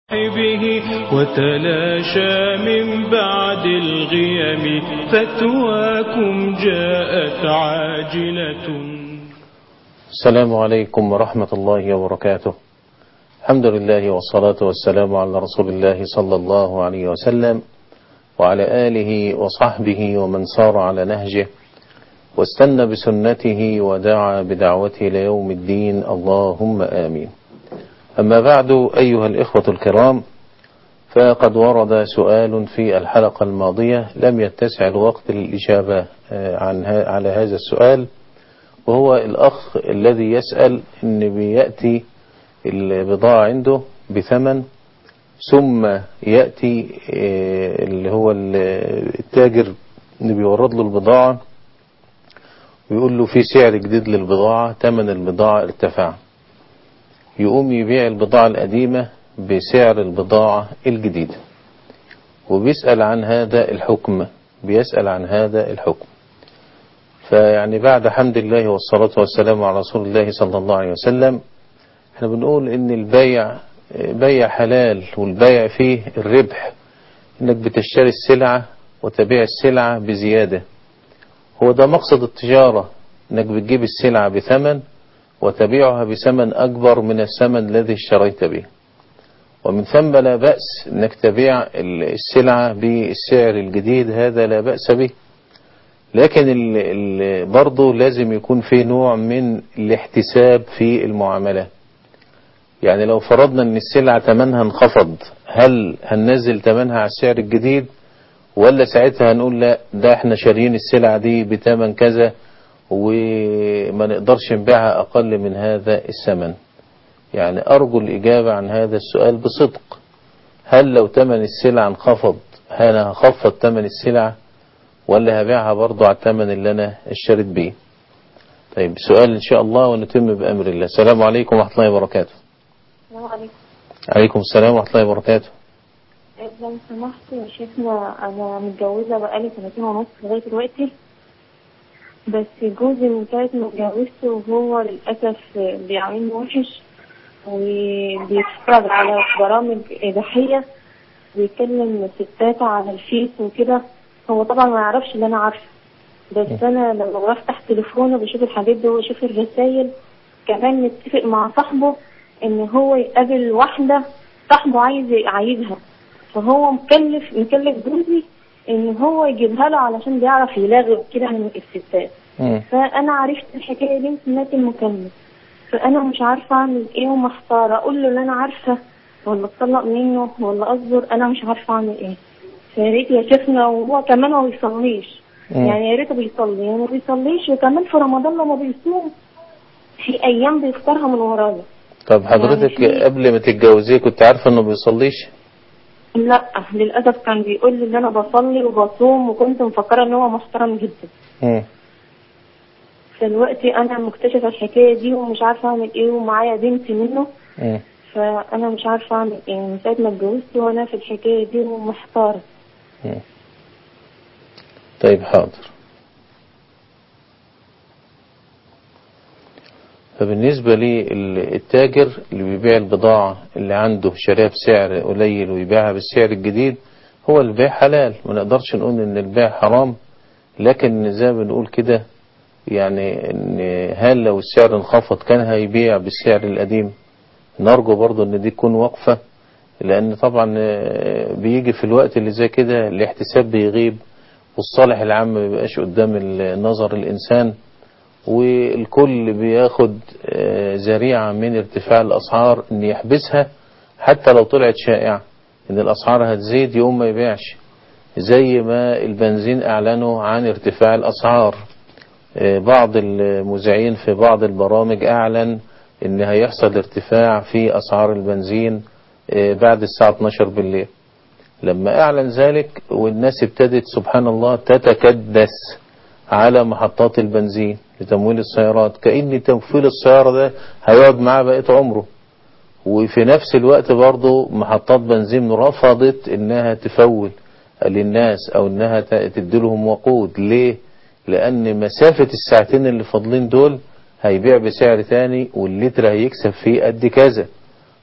به وتلاشى من بعد الغيم فتواكم جاءت عاجلة السلام عليكم ورحمة الله وبركاته الحمد لله والصلاة والسلام على رسول الله صلى الله عليه وسلم وعلى آله وصحبه ومن سار على نهجه واستنى بسنته ودعا بدعوته ليوم الدين اللهم آمين أما بعد أيها الإخوة الكرام فقد ورد سؤال في الحلقة الماضية لم يتسع الوقت للإجابة عن على هذا السؤال وهو الأخ الذي يسأل أن بيأتي البضاعة عنده بثمن ثم يأتي اللي هو التاجر اللي بيورد له البضاعة ويقول له في سعر جديد للبضاعة ثمن البضاعة ارتفع يقوم يبيع البضاعة القديمة بسعر البضاعة الجديدة وبيسأل عن هذا الحكم بيسأل عن هذا الحكم فيعني بعد حمد الله والصلاة والسلام على رسول الله صلى الله عليه وسلم احنا بنقول ان البيع بيع حلال والبيع فيه الربح انك بتشتري السلعة وتبيع السلعة بزيادة هو ده مقصد التجارة انك بتجيب السلعة بثمن وتبيعها بثمن أكبر من الثمن الذي اشتريت به ومن ثم لا بأس أنك تبيع السلعة بالسعر الجديد هذا لا بأس به لكن ال ال برضه لازم يكون في نوع من الاحتساب في المعاملة يعني لو فرضنا أن السلعة تمنها انخفض هل هننزل تمنها على السعر الجديد ولا ساعتها هنقول لا ده احنا شاريين السلعة دي بتمن كذا وما نقدرش نبيعها أقل من هذا الثمن يعني أرجو الإجابة عن هذا السؤال بصدق هل لو تمن السلعة انخفض هل هخفض تمن السلعة ولا هبيعها برضو على التمن اللي أنا اشتريت بيه طيب سؤال إن شاء الله ونتم بأمر الله السلام عليكم ورحمة الله وبركاته السلام عليكم عليكم السلام ورحمة الله وبركاته لو سمحت يا شيخنا أنا متجوزة بقالي سنتين ونص لغاية دلوقتي بس جوزي من ساعة ما اتجوزته وهو للأسف بيعاملني وحش وبيتفرج على برامج إباحية ويكلم ستات على الفيس وكده هو طبعا ما يعرفش اللي أنا عارفه بس أنا لما بفتح تليفونه بشوف الحاجات دي وبشوف الرسايل كمان متفق مع صاحبه إن هو يقابل واحدة صاحبه عايز عايزها فهو مكلف مكلف جوزي ان هو يجيبها له علشان بيعرف يلاغي كده من الستات مم. فانا عرفت الحكايه دي سمعت المكالمه فانا مش عارفه اعمل ايه ومحتاره اقول له اللي انا عارفه ولا اتطلق منه ولا اصبر انا مش عارفه اعمل ايه فيا ريت يا شيخنا وهو كمان ما بيصليش مم. يعني يا ريته بيصلي يعني ما بيصليش وكمان في رمضان لما بيصوم في ايام بيفطرها من ورايا طب حضرتك يعني في- قبل ما تتجوزيه كنت عارفة انه بيصليش لا للاسف كان بيقول لي ان انا بصلي وبصوم وكنت مفكره ان هو محترم جدا مم. فدلوقتي انا مكتشفه الحكايه دي ومش عارفه اعمل ايه ومعايا بنت منه مم. فانا مش عارفه اعمل ايه من ساعه ما اتجوزت وانا في الحكايه دي ومحتاره مم. طيب حاضر فبالنسبة للتاجر اللي بيبيع البضاعة اللي عنده شاريها بسعر قليل ويبيعها بالسعر الجديد هو البيع حلال ما نقدرش نقول ان البيع حرام لكن زي ما بنقول كده يعني ان هل لو السعر انخفض كان هيبيع بالسعر القديم نرجو برضو ان دي تكون وقفة لان طبعا آه، بيجي في الوقت اللي زي كده الاحتساب بيغيب والصالح العام ما بيبقاش قدام ال- نظر الانسان والكل بياخد آه، ذريعة من ارتفاع الاسعار ان يحبسها حتى لو طلعت شائعة ان الاسعار هتزيد يقوم ما يبيعش زي ما البنزين اعلنوا عن ارتفاع الاسعار آه، بعض المذيعين في بعض البرامج اعلن ان هيحصل ارتفاع في اسعار البنزين آه، بعد الساعة 12 بالليل لما اعلن ذلك والناس ابتدت سبحان الله تتكدس على محطات البنزين لتمويل السيارات كأن تمويل السيارة ده هيقعد معاه بقية عمره وفي نفس الوقت برضه محطات بنزين رفضت انها تفول للناس او انها ت- تديلهم وقود ليه لان مسافة الساعتين اللي فاضلين دول هيبيع بسعر تاني واللتر هيكسب فيه قد كذا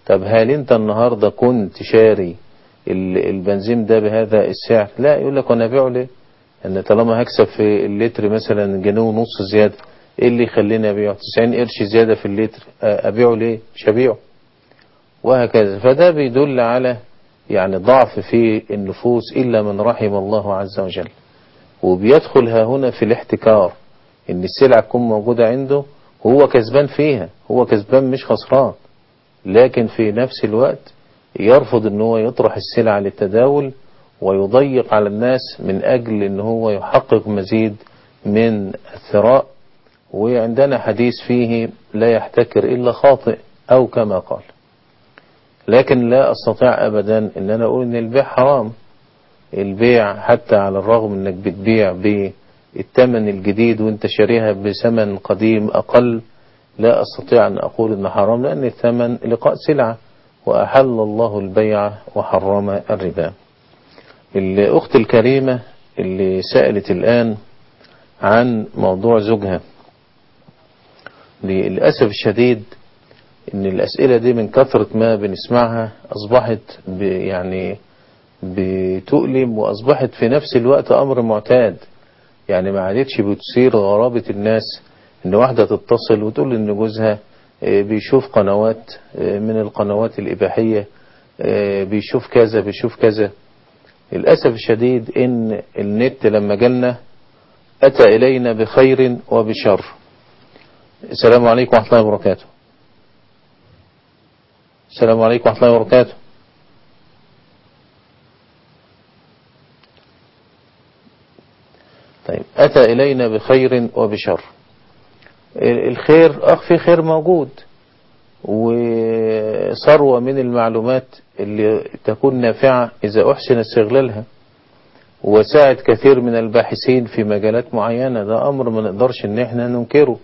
طب هل انت النهاردة كنت شاري ال- البنزين ده بهذا السعر لا يقول لك وانا ابيعه ليه ان طالما هكسب في اللتر مثلا جنيه ونص زيادة ايه اللي يخليني ابيعه 90 قرش زيادة في اللتر أ- ابيعه ليه مش هبيعه وهكذا فده بيدل على يعني ضعف في النفوس إلا من رحم الله عز وجل وبيدخل ها هنا في الاحتكار ان السلعة تكون موجودة عنده هو كسبان فيها هو كسبان مش خسران لكن في نفس الوقت يرفض ان هو يطرح السلعة للتداول ويضيق على الناس من اجل ان هو يحقق مزيد من الثراء وعندنا حديث فيه لا يحتكر الا خاطئ او كما قال لكن لا استطيع ابدا ان انا اقول ان البيع حرام البيع حتى على الرغم انك بتبيع بالثمن الجديد وانت شاريها بثمن قديم اقل لا استطيع ان اقول ان حرام لان الثمن لقاء سلعة واحل الله البيع وحرم الربا الاخت الكريمة اللي سألت الان عن موضوع زوجها للأسف الشديد ان الاسئلة دي من كثرة ما بنسمعها اصبحت ب- يعني بتؤلم واصبحت في نفس الوقت امر معتاد يعني ما عادتش بتثير غرابة الناس ان واحدة تتصل وتقول ان جوزها آه، بيشوف قنوات آه، من القنوات الاباحية آه، بيشوف كذا بيشوف كذا للأسف الشديد ان النت لما جالنا اتى الينا بخير وبشر السلام عليكم ورحمة الله وبركاته السلام عليكم ورحمة الله وبركاته طيب أتى إلينا بخير وبشر الخير أخ في خير موجود وثروة من المعلومات اللي تكون نافعة إذا أحسن استغلالها وساعد كثير من الباحثين في مجالات معينة ده أمر ما نقدرش إن احنا ننكره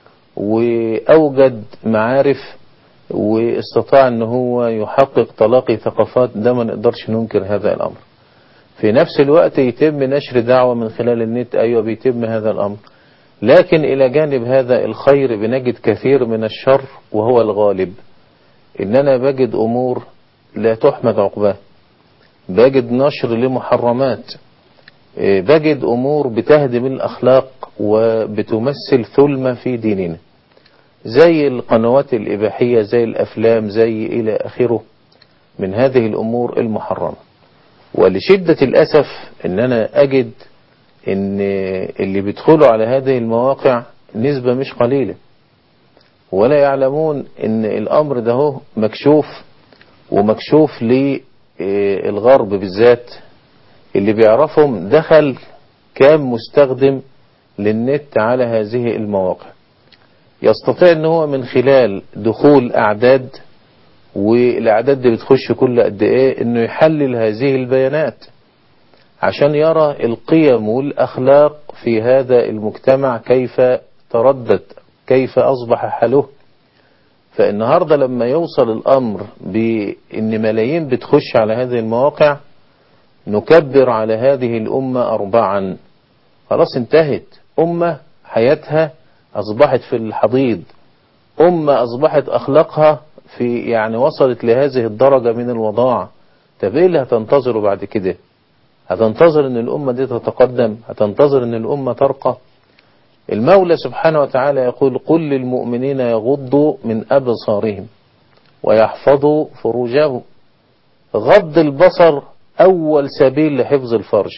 وأوجد معارف واستطاع ان هو يحقق تلاقي ثقافات ده ما نقدرش ننكر هذا الامر في نفس الوقت يتم نشر دعوة من خلال النت ايوه بيتم هذا الامر لكن الى جانب هذا الخير بنجد كثير من الشر وهو الغالب اننا بجد امور لا تحمد عقباه بجد نشر لمحرمات إيه، بجد امور بتهدم الاخلاق وبتمثل ثلمة في ديننا زي القنوات الإباحية زي الأفلام زي إلى آخره من هذه الأمور المحرمة ولشدة الأسف أن أنا أجد أن اللي بيدخلوا على هذه المواقع نسبة مش قليلة ولا يعلمون أن الأمر ده هو مكشوف ومكشوف للغرب بالذات اللي بيعرفهم دخل كام مستخدم للنت على هذه المواقع يستطيع ان هو من خلال دخول اعداد والاعداد دي بتخش كل قد ايه انه يحلل هذه البيانات عشان يرى القيم والاخلاق في هذا المجتمع كيف تردد كيف اصبح حاله فالنهاردة لما يوصل الامر بان ملايين بتخش على هذه المواقع نكبر على هذه الامة اربعا خلاص انتهت امة حياتها أصبحت في الحضيض أمة أصبحت أخلاقها في يعني وصلت لهذه الدرجة من الوضاعة طب إيه اللي هتنتظره بعد كده هتنتظر أن الأمة دي تتقدم هتنتظر أن الأمة ترقى المولى سبحانه وتعالى يقول قل للمؤمنين يغضوا من أبصارهم ويحفظوا فروجهم غض البصر أول سبيل لحفظ الفرج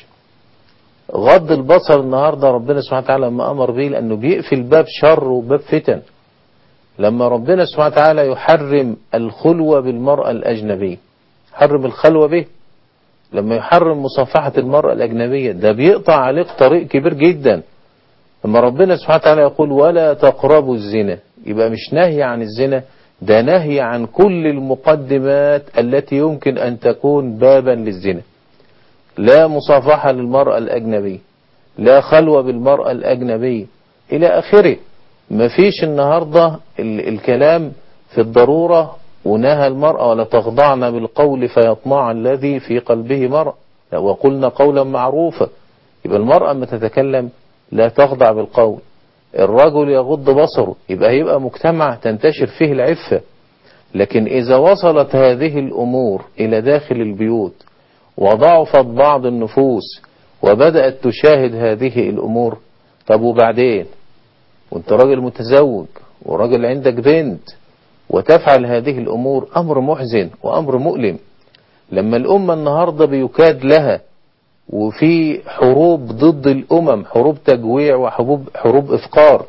غض البصر النهاردة ربنا سبحانه وتعالى لما أمر به لأنه بيقفل باب شر وباب فتن لما ربنا سبحانه وتعالى يحرم الخلوة بالمرأة الأجنبية حرم الخلوة به لما يحرم مصافحة المرأة الأجنبية ده بيقطع عليك طريق كبير جدا لما ربنا سبحانه وتعالى يقول ولا تقربوا الزنا يبقى مش نهي عن الزنا ده نهي عن كل المقدمات التي يمكن أن تكون بابا للزنا لا مصافحة للمرأة الأجنبية لا خلوة بالمرأة الأجنبية إلى آخره مفيش النهاردة ال الكلام في الضرورة ونهى المرأة ولا تخضعن بالقول فيطمع الذي في قلبه مرأة وقلنا قولا معروفا يبقى المرأة ما تتكلم لا تخضع بالقول الرجل يغض بصره يبقى هيبقى مجتمع تنتشر فيه العفة لكن إذا وصلت هذه الأمور إلى داخل البيوت وضعفت بعض النفوس وبدأت تشاهد هذه الأمور طب وبعدين وانت راجل متزوج وراجل عندك بنت وتفعل هذه الأمور أمر محزن وأمر مؤلم لما الأمة النهاردة بيكاد لها وفي حروب ضد الأمم حروب تجويع وحروب حروب إفقار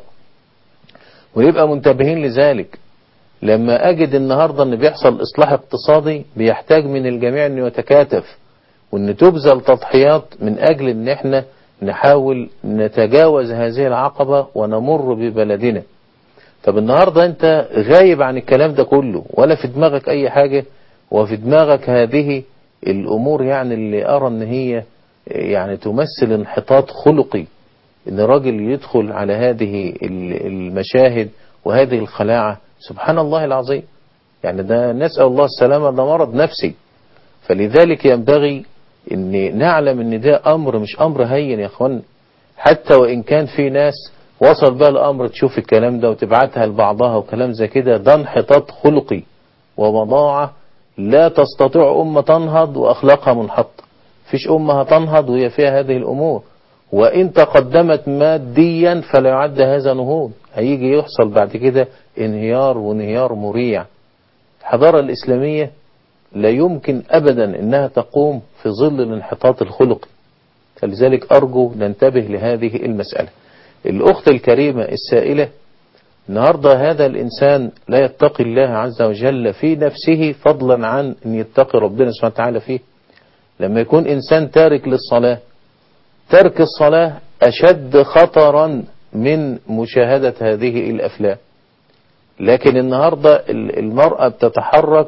ونبقى منتبهين لذلك لما أجد النهاردة أن بيحصل إصلاح اقتصادي بيحتاج من الجميع أن يتكاتف وأن تبذل تضحيات من أجل أن احنا نحاول نتجاوز هذه العقبة ونمر ببلدنا طب النهاردة أنت غايب عن الكلام ده كله ولا في دماغك أي حاجة وفي دماغك هذه الأمور يعني اللي أرى أن هي يعني تمثل انحطاط خلقي ان راجل يدخل على هذه المشاهد وهذه الخلاعة سبحان الله العظيم يعني ده نسأل الله السلامة ده مرض نفسي فلذلك ينبغي ان نعلم ان ده امر مش امر هين يا اخوان حتى وان كان في ناس وصل بقى الامر تشوف الكلام ده وتبعتها لبعضها وكلام زي كده ده انحطاط خلقي وبضاعة لا تستطيع أمة تنهض وأخلاقها منحطة فيش أمة هتنهض وهي فيها هذه الأمور وإن تقدمت ماديا فلا يعد هذا نهوض هيجي يحصل بعد كده انهيار وانهيار مريع الحضارة الإسلامية لا يمكن أبدا أنها تقوم في ظل الانحطاط الخلقي فلذلك أرجو ننتبه لهذه المسألة الأخت الكريمة السائلة النهاردة هذا الإنسان لا يتقي الله عز وجل في نفسه فضلا عن أن يتقي ربنا سبحانه وتعالى فيه لما يكون إنسان تارك للصلاة ترك الصلاة أشد خطرا من مشاهدة هذه الأفلام لكن النهاردة المرأة بتتحرك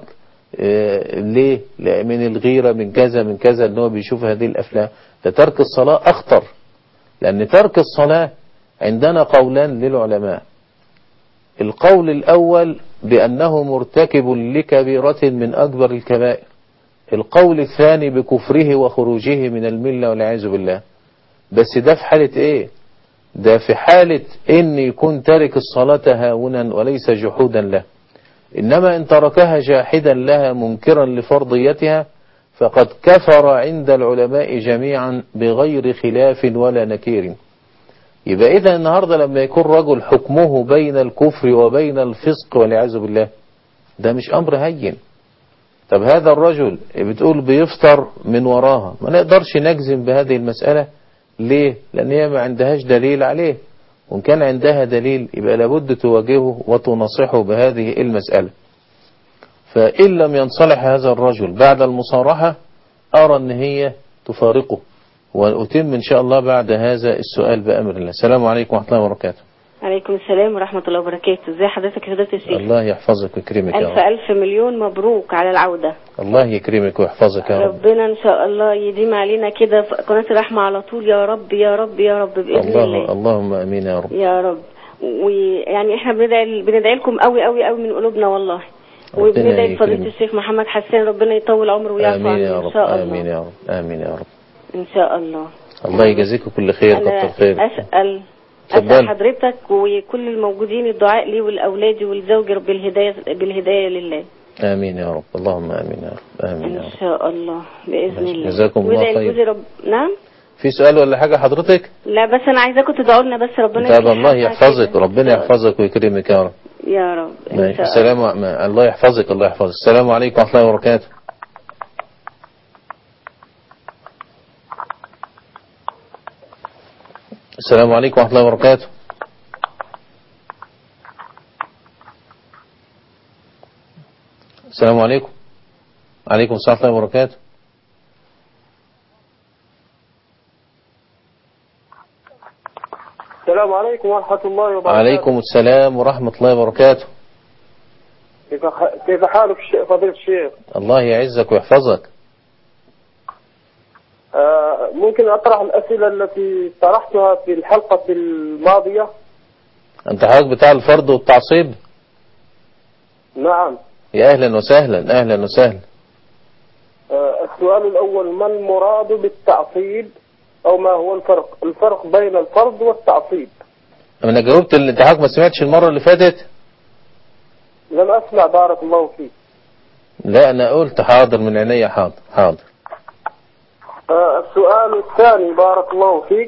ليه من الغيرة من كذا من كذا ان هو بيشوف هذه الأفلام ده ترك الصلاة أخطر لأن ترك الصلاة عندنا قولان للعلماء القول الأول بأنه مرتكب لكبيرة من أكبر الكبائر القول الثاني بكفره وخروجه من الملة والعياذ بالله بس ده في حالة ايه ده في حالة ان يكون تارك الصلاة هاونا وليس جحودا له انما ان تركها جاحدا لها منكرا لفرضيتها فقد كفر عند العلماء جميعا بغير خلاف ولا نكير يبقى اذا النهاردة لما يكون رجل حكمه بين الكفر وبين الفسق والعياذ بالله ده مش امر هين طب هذا الرجل بتقول بيفطر من وراها ما نقدرش نجزم بهذه المسألة ليه لان هي ما عندهاش دليل عليه وان كان عندها دليل يبقى لابد تواجهه وتنصحه بهذه المسألة فإن لم ينصلح هذا الرجل بعد المصارحة أرى أن هي تفارقه وأتم إن شاء الله بعد هذا السؤال بأمر الله السلام عليكم ورحمة الله وبركاته عليكم السلام ورحمة الله وبركاته ازي حضرتك يا فضيلة الشيخ الله يحفظك ويكرمك يا ألف رب ألف مليون مبروك على العودة الله يكرمك ويحفظك يا رب ربنا إن شاء الله يديم علينا كده في قناة الرحمة على طول يا رب يا رب يا رب بإذن الله الله اللهم امين يا رب يا رب ويعني احنا بندعي بندعي لكم قوي قوي قوي من قلوبنا والله ربنا وبندعي لفضيلة يكرمك. الشيخ محمد حسان ربنا يطول عمره ويعفو امين عنه يا ان رب شاء الله امين يا رب امين يا رب ان شاء الله الله يجازيك كل خير انا كتر خير اسال اتفضل. اسال حضرتك وكل الموجودين الدعاء لي ولاولادي والزوج بالهدايه بالهدايه لله امين يا رب اللهم امين يا رب امين يا ان رب شاء الله باذن الله جزاكم الله وادعي خير. لجوزي رب نعم في سؤال ولا حاجة حضرتك لا بس انا عايزاكم تدعوا لنا بس ربنا طب يصلح الله حالنا يحفظك كده. ربنا يحفظك ويكرمك يا رب يا رب ان ماشي. شاء الله السلام ع- الله يحفظك الله يحفظك السلام عليكم ورحمة الله وبركاته السلام عليكم ورحمة الله وبركاته السلام عليكم عليكم السلام ورحمة الله وبركاته السلام عليكم ورحمة الله وبركاته عليكم السلام ورحمة الله وبركاته كيف كيف حالك الشيخ- فضيلة الشيخ الله يعزك ويحفظك آه، ممكن أطرح الأسئلة التي طرحتها في الحلقة الماضية انت حضرتك بتاع الفرض والتعصيب نعم يا اهلا وسهلا اهلا وسهلا آه، السؤال الأول ما المراد بالتعصيب أو ما هو الفرق الفرق بين الفرض والتعصيب انا جاوبت اللي انت حضرتك ما سمعتش المرة اللي فاتت لم أسمع بارك الله فيك لا أنا قلت حاضر من عينيا حاضر حاضر آه، السؤال الثاني بارك الله فيك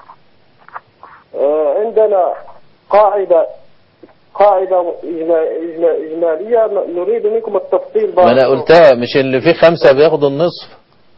آه، عندنا قاعدة قاعدة إجما- إجما- إجمالية ن- نريد منكم التفصيل بارك ما أنا الله. قلتها مش اللي فيه خمسة بياخدوا النصف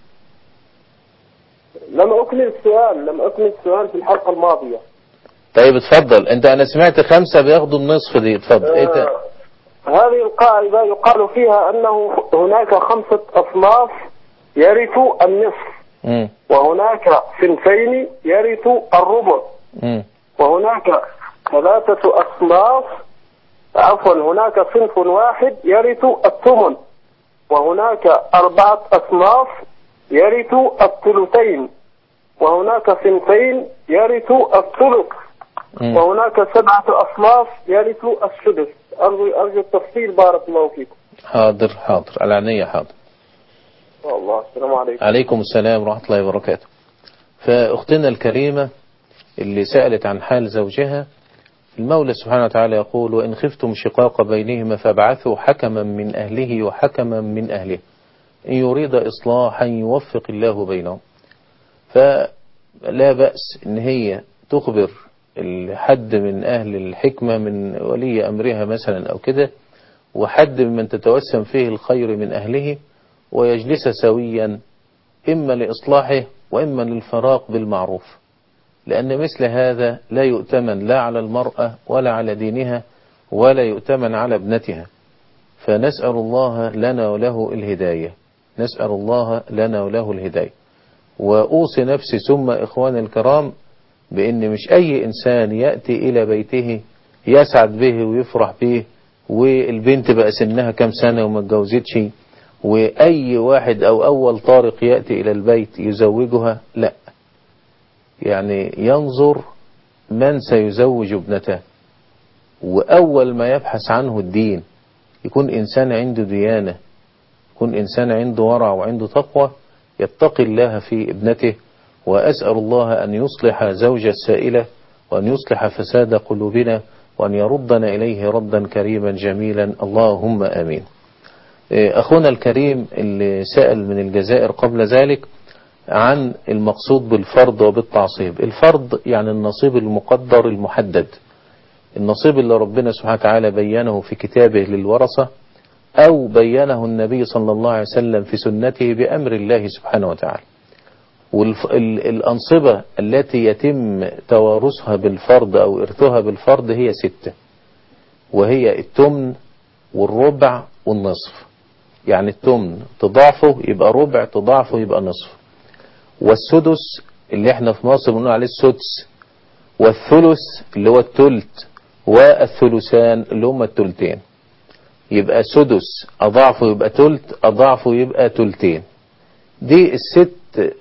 لم أكمل السؤال لم أكمل السؤال في الحلقة الماضية طيب اتفضل انت انا سمعت خمسة بياخدوا النصف دي اتفضل ايه تا- آه، هذه القاعدة يقال فيها أنه هناك خمسة أصناف يرث النصف مم. وهناك صنفين يرث الربع مم. وهناك ثلاثة أصناف عفوا هناك صنف واحد يرث الثمن وهناك أربعة أصناف يرث الثلثين وهناك صنفين يرث الثلث مم. وهناك سبعة أصناف يرث السدس أرجو أرجو التفصيل بارك الله فيكم حاضر حاضر على عينيا حاضر الله السلام عليكم عليكم السلام ورحمة الله وبركاته فأختنا الكريمة اللي سألت عن حال زوجها المولى سبحانه وتعالى يقول وإن خفتم شقاق بينهما فابعثوا حكما من أهله وحكما من أهله إن يريد إصلاحا يوفق الله بينهم فلا بأس إن هي تخبر حد من أهل الحكمة من ولي أمرها مثلا أو كده وحد ممن تتوسم فيه الخير من أهله ويجلس سويا إما لإصلاحه وإما للفراق بالمعروف لأن مثل هذا لا يؤتمن لا على المرأة ولا على دينها ولا يؤتمن على ابنتها فنسأل الله لنا وله الهداية نسأل الله لنا وله الهداية وأوصي نفسي ثم إخواني الكرام بأن مش أي إنسان يأتي إلى بيته يسعد به ويفرح به والبنت بقى سنها كام سنة وما اتجوزتش وأي واحد أو أول طارق يأتي إلى البيت يزوجها لا يعني ينظر من سيزوج ابنته وأول ما يبحث عنه الدين يكون إنسان عنده ديانة يكون إنسان عنده ورع وعنده تقوى يتقي الله في ابنته وأسأل الله أن يصلح زوج السائلة وأن يصلح فساد قلوبنا وأن يردنا إليه ردا كريما جميلا اللهم آمين أخونا الكريم اللي سأل من الجزائر قبل ذلك عن المقصود بالفرض وبالتعصيب الفرض يعني النصيب المقدر المحدد النصيب اللي ربنا سبحانه وتعالى بينه في كتابه للورثة أو بينه النبي صلى الله عليه وسلم في سنته بأمر الله سبحانه وتعالى والأنصبة التي يتم توارثها بالفرض أو إرثها بالفرض هي ستة وهي التمن والربع والنصف يعني التمن تضاعفه يبقى ربع تضاعفه يبقى نصف والسدس اللي احنا في مصر بنقول عليه السدس والثلث اللي هو التلت والثلثان اللي هما التلتين يبقى سدس أضعفه يبقى تلت أضعفه يبقى تلتين دي الست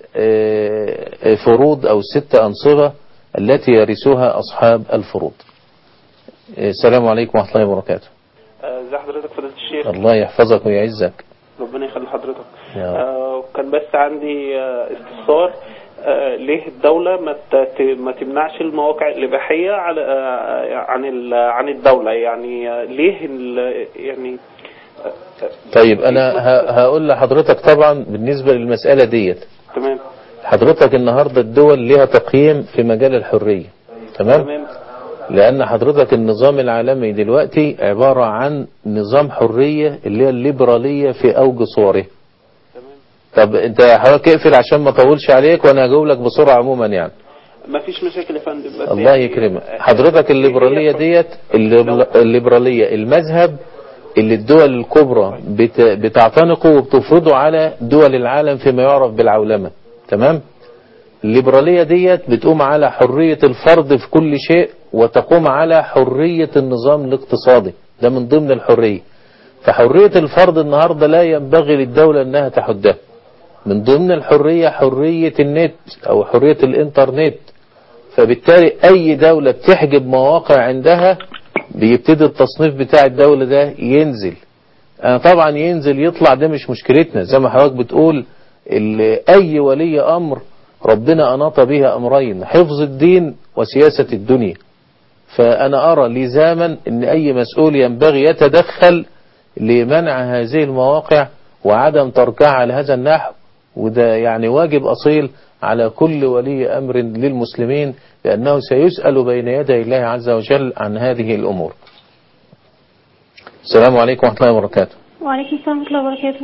فروض أو الست أنصبة التي يرثها أصحاب الفروض السلام عليكم ورحمة الله وبركاته ازي حضرتك فضيلة الشيخ الله يحفظك ويعزك ربنا يخلي حضرتك يا رب. آه كان بس عندي آه استفسار آه ليه الدولة ما ت- ما تمنعش المواقع الإباحية على آه عن ال- عن الدولة يعني آه ليه ال- يعني طيب أنا ه- هقول لحضرتك طبعا بالنسبة للمسألة ديت تمام حضرتك النهاردة الدول ليها تقييم في مجال الحرية تمام تمام لأن حضرتك النظام العالمي دلوقتي عبارة عن نظام حرية اللي هي الليبرالية في أوج صوره طب انت حضرتك اقفل عشان ما اطولش عليك وانا هجاوب لك بسرعة عموما يعني ما فيش مشاكل يا فندم بس الله يعني يكرمك آه، حضرتك الليبرالية هي- ديت الليبر- الليبرالية المذهب اللي الدول الكبرى بت- بتعتنقه وبتفرضه على دول العالم فيما يعرف بالعولمة تمام الليبرالية ديت بتقوم على حرية الفرد في كل شيء وتقوم على حرية النظام الاقتصادي ده من ضمن الحرية فحرية الفرد النهاردة لا ينبغي للدولة انها تحدها من ضمن الحرية حرية النت او حرية الانترنت فبالتالي اي دولة بتحجب مواقع عندها بيبتدي التصنيف بتاع الدولة ده ينزل أنا طبعا ينزل يطلع ده مش مشكلتنا زي ما حضرتك بتقول ال- اي ولي امر ربنا اناط بها امرين حفظ الدين وسياسة الدنيا فأنا أرى لزاما أن أي مسؤول ينبغي يتدخل لمنع هذه المواقع وعدم تركها على هذا النحو وده يعني واجب أصيل على كل ولي أمر للمسلمين لأنه سيسأل بين يدي الله عز وجل عن هذه الأمور السلام عليكم ورحمة الله وبركاته وعليكم السلام ورحمة الله وبركاته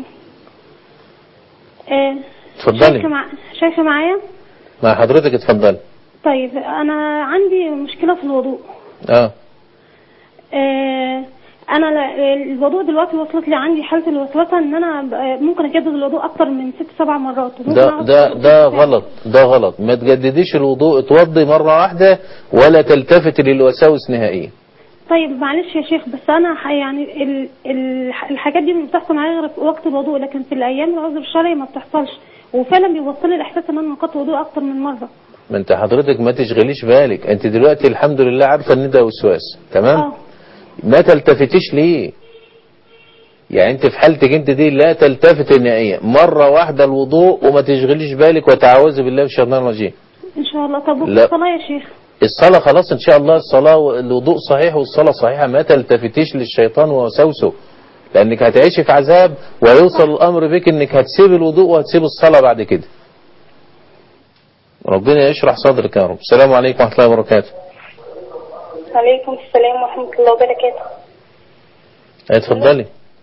آه، اتفضلي شايفة مع... شايفة معايا مع حضرتك اتفضلي طيب أنا عندي مشكلة في الوضوء اه آه، أنا ل- الوضوء دلوقتي وصلت لي عندي حالة الوسوسة إن أنا ب- ممكن أجدد الوضوء أكتر من ست سبع مرات وممكن ده أقعد ده في ده الوضوء غلط ده غلط ما تجدديش الوضوء اتوضي مرة واحدة ولا تلتفت للوساوس نهائيا طيب معلش يا شيخ بس أنا ح- يعني ال... ال... الحاجات دي مش بتحصل معايا غير في وقت الوضوء لكن في الأيام العذر الشرعي ما بتحصلش وفعلا بيوصل لي الإحساس إن أنا نقضت وضوء أكتر من مرة ما انت حضرتك ما تشغليش بالك انت دلوقتي الحمد لله عارفة ان ده وسواس تمام اه ما تلتفتيش ليه يعني انت في حالتك انت دي لا تلتفت نهائيا مرة واحدة الوضوء وما تشغليش بالك وتعوذ بالله من الشيطان الرجيم إن شاء الله طب وفي لا. الصلاة يا شيخ الصلاة خلاص ان شاء الله الصلاة الوضوء صحيح والصلاة صحيحة ما تلتفتيش للشيطان ووسوسه لانك هتعيشي في عذاب ويوصل الامر بك انك هتسيب الوضوء وهتسيب الصلاة بعد كده ربنا يشرح صدرك يا رب السلام عليكم ورحمة الله وبركاته عليكم السلام ورحمة الله وبركاته اتفضلي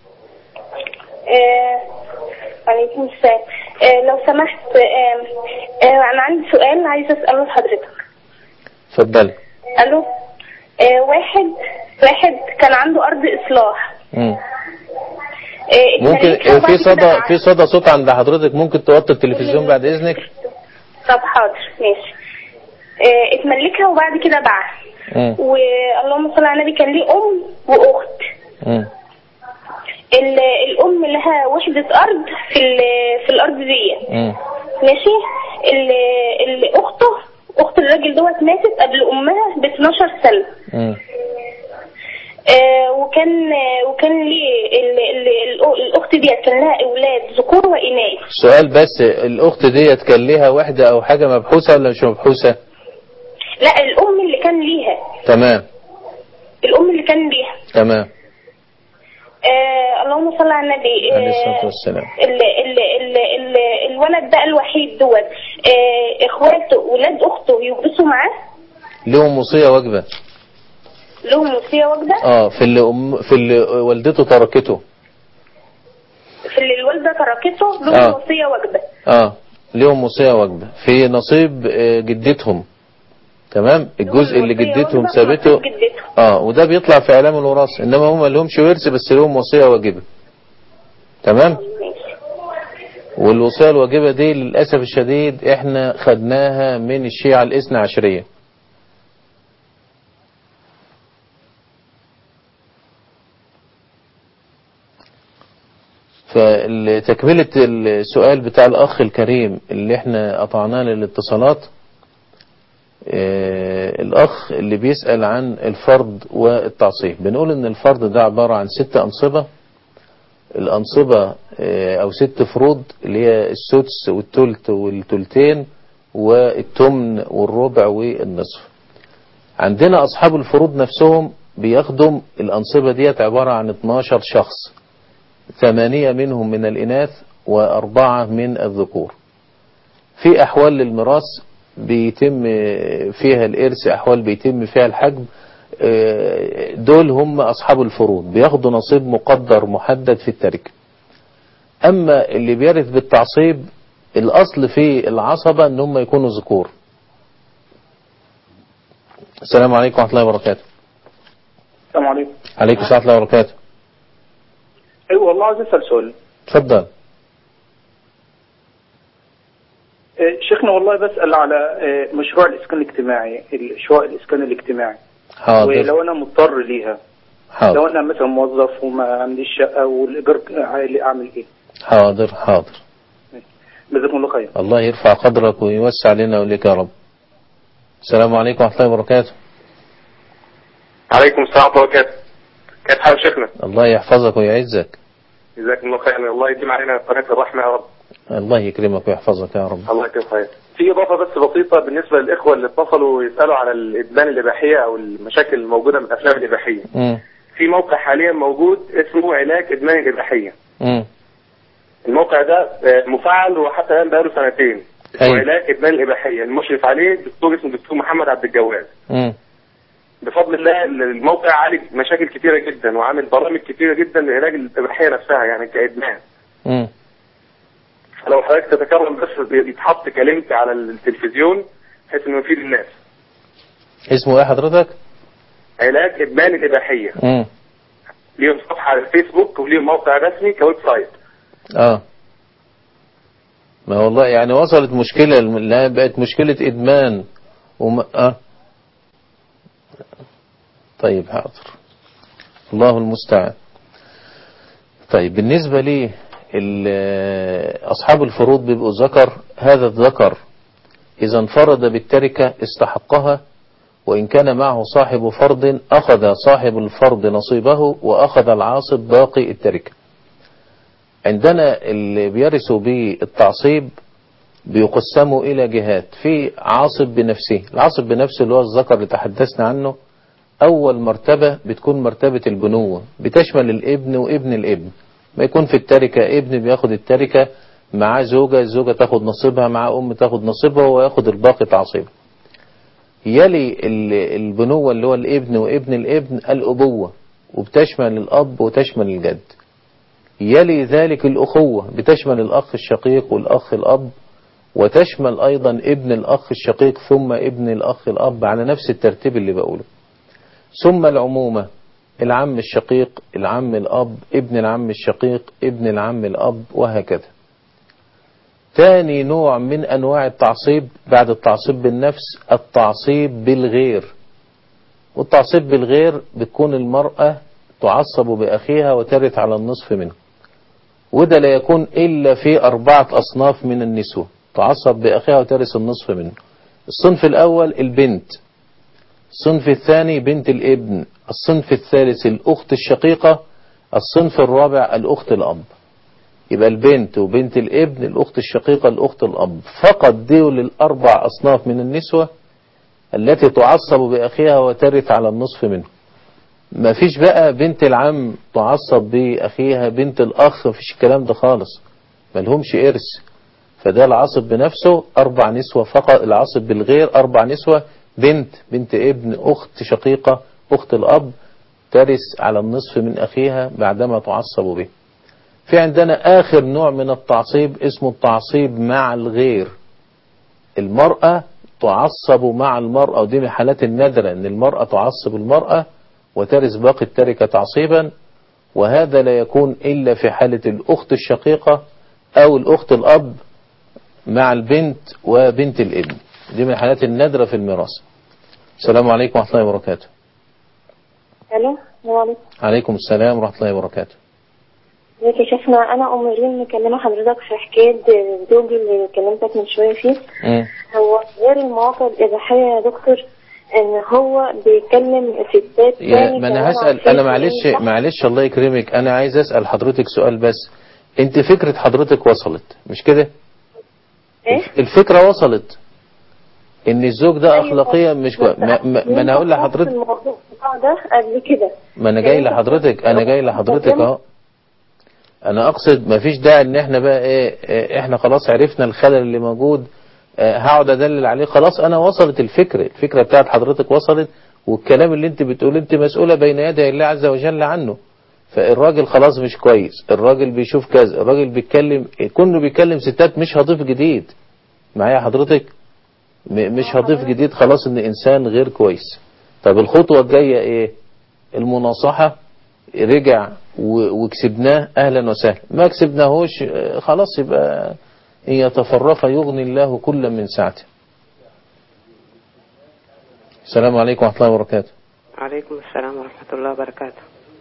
آه، عليكم السلام آه، لو سمحت آه، آه، أنا عندي سؤال عايزة أسأله لحضرتك اتفضلي ألو آه، واحد واحد كان عنده أرض إصلاح مم. آه، ممكن اتملكها وبعد في كده صدى باعها. في صدى صوت عند حضرتك ممكن توطي التلفزيون بعد اذنك طب حاضر ماشي آه، اتملكها وبعد كده باعها مم. واللهم صل على النبي كان ليه أم وأخت مم. ال- الأم لها وحدة أرض في ال- في الأرض دي مم. ماشي ال- ال- أخته أخت الراجل دوت ماتت قبل أمها ب 12 سنة مم. آه وكان آه وكان ليه ال- ال- الأ- الأخت ديت كان لها أولاد ذكور وإناث سؤال بس الاخت ديت كان ليها وحدة او حاجة مبحوثة ولا مش مبحوثة لا الأم اللي كان ليها تمام الأم اللي كان ليها تمام آه اللهم صل على النبي عليه الصلاة والسلام. ال ال ال ال الولد ده الوحيد دوت آه اخواته ولاد اخته يجلسوا معاه ليهم وصية واجبة لهم وصيه واجبه اه في اللي أم في اللي والدته تركته في اللي الوالده تركته لهم آه. وصيه واجبه اه ليهم وصية واجبة في نصيب آه، جدتهم تمام الجزء اللي وصية جدتهم واجبة سابته ونصيب جدتهم. اه وده بيطلع في اعلام الوراثة انما هم لهمش ورث بس لهم وصية واجبة تمام ماشي والوصية الواجبة دي للأسف الشديد احنا خدناها من الشيعة الاثنى عشرية فتكملة السؤال بتاع الأخ الكريم اللي احنا قطعناه للاتصالات آه، الأخ اللي بيسأل عن الفرض والتعصيب بنقول إن الفرض ده عبارة عن ست أنصبة الأنصبة آه، أو ست فروض اللي هي السدس والتلت والتلتين والتمن والربع والنصف عندنا أصحاب الفروض نفسهم بيخدم الأنصبة ديت عبارة عن 12 شخص ثمانية منهم من الإناث وأربعة من الذكور في أحوال للميراث بيتم فيها الإرث أحوال بيتم فيها الحجب آه، دول هم أصحاب الفروض بياخدوا نصيب مقدر محدد في التركة أما اللي بيرث بالتعصيب الأصل في العصبة أن هم يكونوا ذكور السلام عليكم ورحمة الله وبركاته السلام عليكم عليكم السلام ورحمة الله وبركاته ايوه والله عايز اسال سؤال اتفضل آه، شيخنا والله بسال على آه، مشروع الاسكان الاجتماعي شقق الاسكان الاجتماعي حاضر ولو انا مضطر ليها لو حاضر انا مثلا موظف وما عنديش شقه والايجار عالي اعمل ايه؟ حاضر حاضر جزاكم الله خير الله يرفع قدرك ويوسع لنا ولك يا رب السلام عليكم ورحمة الله وبركاته عليكم السلام ورحمة الله وبركاته كيف حال شيخنا؟ الله يحفظك ويعزك جزاكم الله خيرا الله يديم علينا قناة الرحمة يا رب الله يكرمك ويحفظك يا رب الله يكرمك خير في اضافه بس بسيطه بالنسبه للاخوه اللي اتصلوا يسالوا على الادمان الاباحيه او المشاكل الموجوده من الافلام الاباحيه مم. في موقع حاليا موجود اسمه علاج ادمان الاباحيه مم. الموقع ده آه، مفعل وحتى الان بقاله سنتين اسمه أيوة. علاج ادمان الاباحيه المشرف عليه دكتور اسمه دكتور محمد عبد الجواد مم. بفضل الله الموقع عالج مشاكل كتيره جدا وعامل برامج كتيره جدا لعلاج الاباحيه نفسها يعني كادمان مم. فلو حضرتك تتكرم بس يتحط كلمتي على التلفزيون بحيث انه يفيد الناس اسمه ايه حضرتك علاج ادمان الاباحيه مم. ليهم صفحه على الفيسبوك وليهم موقع رسمي كويب سايت اه ما والله يعني وصلت مشكلة لا بقت مشكلة ادمان وما اه طيب حاضر الله المستعان طيب بالنسبة لي ال- أصحاب الفروض بيبقوا ذكر هذا الذكر إذا انفرد بالتركة استحقها وإن كان معه صاحب فرض أخذ صاحب الفرض نصيبه وأخذ العاصب باقي التركة عندنا اللي بيرثوا بالتعصيب بيقسموا إلى جهات في عاصب بنفسه العاصب بنفسه اللي هو الذكر اللي تحدثنا عنه أول مرتبة بتكون مرتبة البنوة بتشمل الابن وابن الابن ما يكون في التركة ابن بياخد التركة معاه زوجة الزوجة تاخد نصيبها معاه أم تاخد نصيبها وياخد الباقي تعصيبه يلي ال- البنوة اللي هو الابن وابن الابن الأبوة وبتشمل الأب وتشمل الجد يلي ذلك الأخوة بتشمل الأخ الشقيق والأخ الأب وتشمل أيضا ابن الأخ الشقيق ثم ابن الأخ الأب على نفس الترتيب اللي بقوله ثم العمومة العم الشقيق العم الأب ابن العم الشقيق ابن العم الأب وهكذا تاني نوع من أنواع التعصيب بعد التعصيب بالنفس التعصيب بالغير والتعصيب بالغير بتكون المرأة تعصب بأخيها وترث على النصف منه وده لا يكون إلا في أربعة أصناف من النسوة تعصب بأخيها وترث النصف منه الصنف الأول البنت الصنف الثاني بنت الابن الصنف الثالث الأخت الشقيقة الصنف الرابع الأخت الأب يبقى البنت وبنت الابن الأخت الشقيقة الأخت الأب فقط دول الأربع أصناف من النسوة التي تعصب بأخيها وترث على النصف منه ما فيش بقى بنت العم تعصب بأخيها بنت الأخ ما فيش الكلام ده خالص ملهمش إرث فده العصب بنفسه أربع نسوة فقط العصب بالغير أربع نسوة بنت بنت ابن أخت شقيقة أخت الأب ترث على النصف من أخيها بعدما تعصب به في عندنا آخر نوع من التعصيب اسمه التعصيب مع الغير المرأة تعصب مع المرأة ودي من الحالات النادرة ان المرأة تعصب المرأة وترث باقي التركة تعصيبا وهذا لا يكون إلا في حالة الأخت الشقيقة أو الأخت الأب مع البنت وبنت الابن دي من الحالات النادرة في الميراث السلام عليكم ورحمة الله وبركاته الو السلام عليكم عليكم السلام ورحمة الله وبركاته ازيك يا شيخنا انا ام ريم مكلمه حضرتك في حكايه زوجي اللي كلمتك من شويه فيه مم. هو غير المواقع الاباحيه يا دكتور ان هو بيكلم ستات يا تاني ما كمان انا على هسأل انا الفيس معلش وينصح. معلش الله يكرمك انا عايز اسأل حضرتك سؤال بس انت فكرة حضرتك وصلت مش كده ايه الفكرة وصلت ان الزوج ده أيوة. اخلاقيا مش كويس ما, ما, ما انا هقول لحضرتك الموضوع بتاع ده قبل كده ما انا جاي لحضرتك انا جاي لحضرتك اهو انا اقصد ما فيش داعي ان احنا بقى ايه إيه، احنا خلاص عرفنا الخلل اللي موجود آه، هقعد ادلل عليه خلاص انا وصلت الفكرة الفكرة بتاعت حضرتك وصلت والكلام اللي انت بتقول انت مسؤولة بين يدي الله عز وجل عنه فالراجل خلاص مش كويس الراجل بيشوف كذا الراجل بيتكلم كله بيتكلم ستات مش هضيف جديد معايا حضرتك م- مش هضيف جديد خلاص ان انسان غير كويس طب الخطوة الجاية ايه المناصحة رجع و- وكسبناه اهلا وسهلا ما كسبناهوش آه، خلاص يبقى ان يتفرق يغني الله كل من سعته السلام عليكم ورحمة الله وبركاته عليكم السلام ورحمة الله وبركاته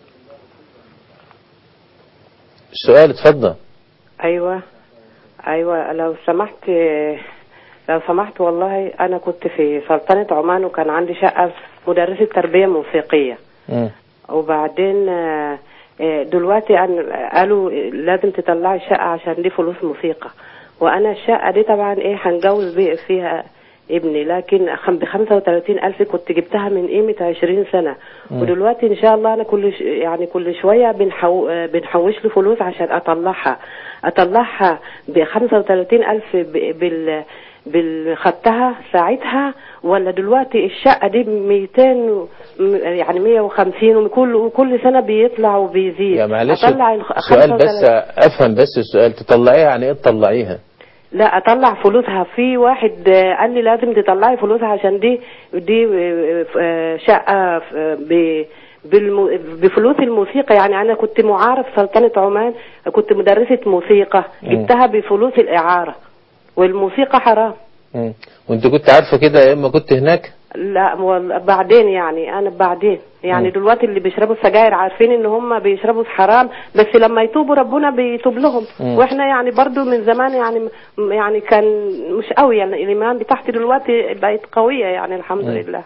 السؤال اتفضل أيوة أيوة لو سمحت لو سمحت والله أنا كنت في سلطنة عمان وكان عندي شقة في مدرسة تربية موسيقية مم. وبعدين آه، آه، دلوقتي أنا قالوا لازم تطلعي شقة عشان دي فلوس موسيقى وأنا الشقة دي طبعا إيه هنجوز بي- فيها ابني لكن خم- ب 35 ألف كنت جبتها من قيمة 20 سنة مم. ودلوقتي إن شاء الله أنا كل ش... يعني كل شوية بنحو... آه، بنحوش لي فلوس عشان أطلعها أطلعها ب 35 ألف ب... بال بال خدتها ساعتها ولا دلوقتي الشقة دي ب 200 و- م- يعني 150 وكل وكل سنة بيطلع وبيزيد يا معلش أطلع ال سؤال بس 35 افهم بس السؤال تطلعيها يعني ايه تطلعيها لا اطلع فلوسها في واحد آه، قال لي لازم تطلعي فلوسها عشان دي دي آه، آه، شقه آه، ب بالم- بفلوس الموسيقى يعني انا كنت معارف سلطنه عمان كنت مدرسه موسيقى مم. جبتها بفلوس الاعاره والموسيقى حرام مم. وانت كنت عارفه كده يا اما كنت هناك لا وال- بعدين يعني انا بعدين يعني مم. دلوقتي اللي بيشربوا السجاير عارفين ان هم بيشربوا حرام بس لما يتوبوا ربنا بيتوب لهم مم. واحنا يعني برضو من زمان يعني م- يعني كان مش قوي يعني الايمان بتاعتي دلوقتي بقت قويه يعني الحمد مم. لله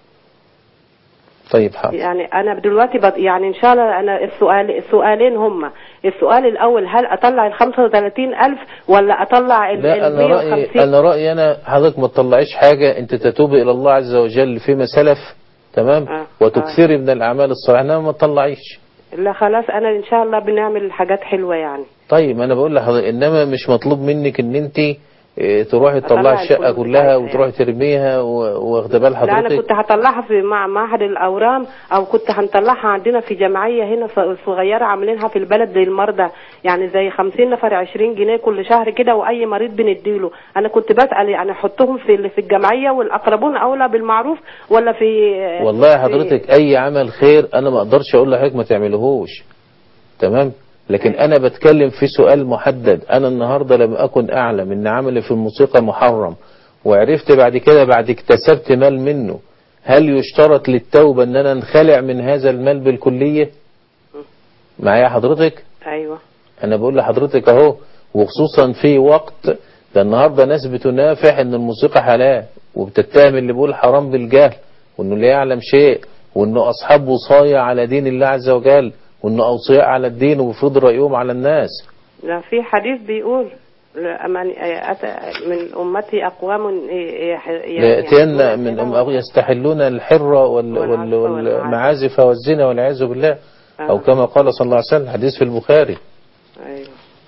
طيب حاضر يعني انا دلوقتي بط يعني ان شاء الله انا السؤال السؤالين هم السؤال الاول هل اطلع ال 35000 ولا اطلع ال لا ال انا رايي 150 انا رايي انا حضرتك ما تطلعيش حاجه انت تتوبي الى الله عز وجل فيما سلف تمام آه. وتكثري من الاعمال الصالحه انما ما تطلعيش لا خلاص انا ان شاء الله بنعمل حاجات حلوه يعني طيب انا بقول لحضرتك انما مش مطلوب منك ان انت اه، تروحي أطلع تطلعي الشقه الفلوس كلها بتاعتها وتروحي ترميها و- واخده بال لا انا حضرتك كنت هطلعها في مع معهد الاورام او كنت هنطلعها عندنا في جمعيه هنا ص- صغيره عاملينها في البلد للمرضى يعني زي 50 نفر 20 جنيه كل شهر كده واي مريض بنديله انا كنت بسال يعني احطهم في ال- في الجمعيه والاقربون اولى بالمعروف ولا في والله يا في- حضرتك اي عمل خير انا ما اقدرش اقول لحضرتك ما تعملهوش تمام لكن انا بتكلم في سؤال محدد انا النهارده لم اكن اعلم ان عملي في الموسيقى محرم وعرفت بعد كده بعد اكتسبت مال منه هل يشترط للتوبة ان انا انخلع من هذا المال بالكلية معايا حضرتك ايوه انا بقول لحضرتك اهو وخصوصا في وقت ده النهارده ناس بتنافح ان الموسيقى حلال وبتتهم اللي بيقول حرام بالجهل وانه لا يعلم شيء وانه اصحاب وصايا على دين الله عز وجل وانه اوصياء على الدين وبيفرض رايهم على الناس لا في حديث بيقول لا، أمن- أتى من أمتي أقوام يح- ليأتين من أم يستحلون الحر وال وال والمعازف والزنا والعياذ بالله او كما قال صلى الله عليه وسلم حديث في البخاري أيوه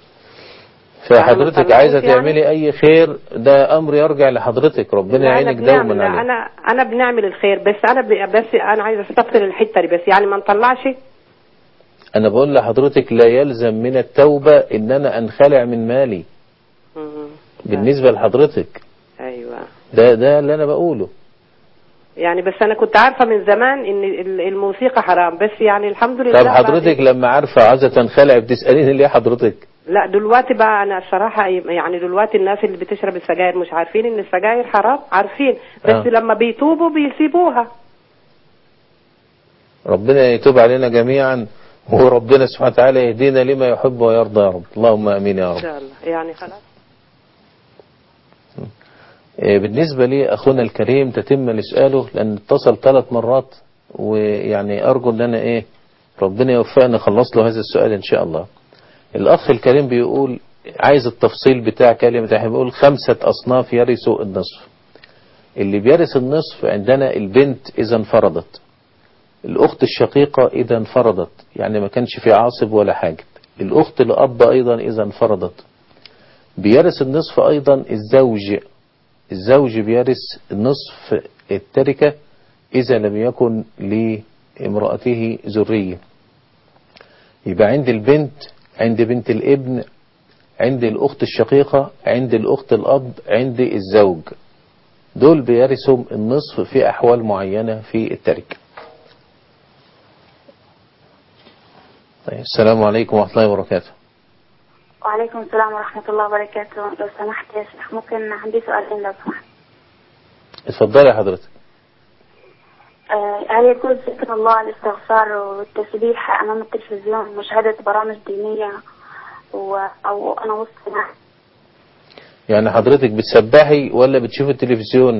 فحضرتك طلعوش عايزه يعني؟ تعملي اي خير ده امر يرجع لحضرتك ربنا لا، أنا يعينك بنعمل- دوما لا، عليه أنا أنا بنعمل الخير بس أنا ب- بس أنا عايزة أستفسر الحتة دي بس يعني ما نطلعش انا بقول لحضرتك لا يلزم من التوبة ان انا انخلع من مالي مم. بالنسبة لحضرتك أيوه ده ده اللي انا بقوله يعني بس أنا كنت عارفة من زمان إن ال- الموسيقى حرام بس يعني الحمد لله طب بعد- حضرتك لما عارفة عايزة تنخلع بتسأليني ليه حضرتك لا دلوقتي بقى انا الصراحه يعني دلوقتي الناس اللي بتشرب السجاير مش عارفين ان السجاير حرام عارفين بس آه. لما بيتوبوا بيسيبوها ربنا يتوب علينا جميعا وربنا سبحانه وتعالى يهدينا لما يحب ويرضى يا رب اللهم امين يا ان رب شاء الله يعني خلاص إيه، بالنسبة لي أخونا الكريم تتم لسؤاله لأن اتصل ثلاث مرات ويعني أرجو أن أنا إيه ربنا يوفقنا نخلص له هذا السؤال إن شاء الله الأخ الكريم بيقول عايز التفصيل بتاع كلمة احنا بيقول خمسة أصناف يرثوا النصف اللي بيرث النصف عندنا البنت إذا انفرضت الأخت الشقيقة إذا انفرضت يعني ما كانش في عاصب ولا حاجب الأخت الأب أيضا إذا انفرضت بيرث النصف أيضا الزوج الزوج بيرث نصف التركة إذا لم يكن لامرأته ذرية يبقى عند البنت عند بنت الابن عند الأخت الشقيقة عند الأخت الأب عند الزوج دول بيرثوا النصف في أحوال معينة في التركة طيب السلام عليكم ورحمة الله وبركاته وعليكم السلام ورحمة الله وبركاته لو سمحت يا شيخ ممكن عندي سؤالين لو سمحت اتفضلي يا حضرتك آه، هل يجوز ذكر الله الاستغفار والتسبيح أمام التلفزيون مشاهدة برامج دينية و... أو أنا وسط ناس يعني حضرتك بتسبحي ولا بتشوفي التلفزيون